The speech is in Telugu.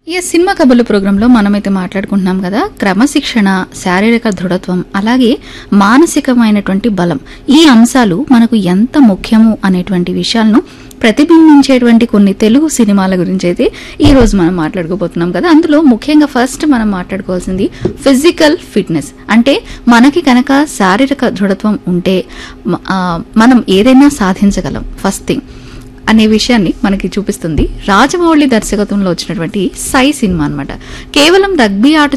ఈ సినిమా కబుర్ల ప్రోగ్రాంలో మనమైతే మాట్లాడుకుంటున్నాం కదా క్రమశిక్షణ శారీరక దృఢత్వం అలాగే మానసికమైనటువంటి బలం ఈ అంశాలు మనకు ఎంత ముఖ్యము అనేటువంటి విషయాలను ప్రతిబింబించేటువంటి కొన్ని తెలుగు సినిమాల గురించి అయితే ఈ రోజు మనం మాట్లాడుకోబోతున్నాం కదా అందులో ముఖ్యంగా ఫస్ట్ మనం మాట్లాడుకోవాల్సింది ఫిజికల్ ఫిట్నెస్ అంటే మనకి కనుక శారీరక దృఢత్వం ఉంటే మ- ఆ, మనం ఏదైనా సాధించగలం ఫస్ట్ థింగ్ అనే విషయాన్ని మనకి చూపిస్తుంది రాజమౌళి దర్శకత్వంలో వచ్చినటువంటి సై సినిమా అన్నమాట కేవలం రగ్బీ ఆట